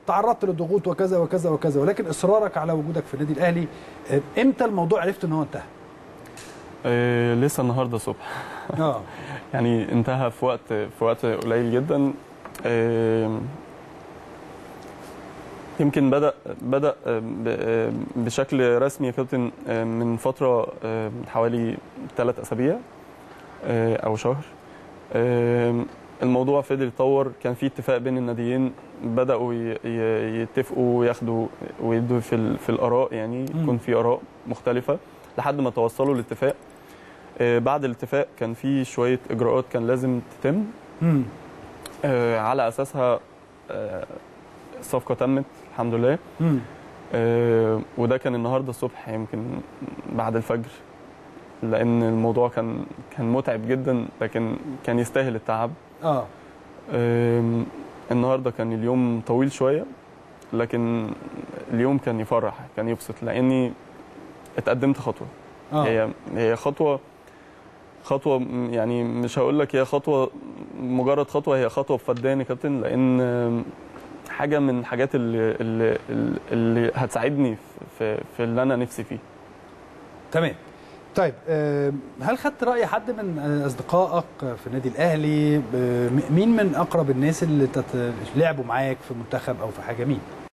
تعرضت للضغوط وكذا وكذا وكذا ولكن اصرارك على وجودك في النادي الاهلي آه، امتى الموضوع عرفت ان هو انتهى؟ آه، لسه النهارده الصبح اه يعني انتهى في وقت في وقت قليل جدا آم، يمكن بدا بدا آم، ب- آم، بشكل رسمي يا كابتن آم، من فتره آم، حوالي ثلاث اسابيع آه، او شهر آم، الموضوع فضل يتطور كان في اتفاق بين الناديين بداوا ي- ي- يتفقوا وياخدوا ويدوا في ال- في الاراء يعني مم. يكون في اراء مختلفه لحد ما توصلوا لاتفاق آه، بعد الاتفاق كان في شويه اجراءات كان لازم تتم امم آه، على اساسها آه، الصفقه تمت الحمد لله امم آه، وده كان النهارده الصبح يمكن بعد الفجر لان الموضوع كان كان متعب جدا لكن كان يستاهل التعب اه آم، النهارده كان اليوم طويل شويه لكن اليوم كان يفرح كان يبسط لاني اتقدمت خطوه اه هي هي خطوه خطوه م- يعني مش هقول لك هي خطوه مجرد خطوه هي خطوه بفدان يا كابتن لان آم، حاجه من الحاجات اللي اللي, اللي هتساعدني في في اللي انا نفسي فيه تمام طيب آه، هل خدت راي حد من آه، اصدقائك في النادي الاهلي ب- م- مين من اقرب الناس اللي تت... لعبوا معاك في منتخب او في حاجه مين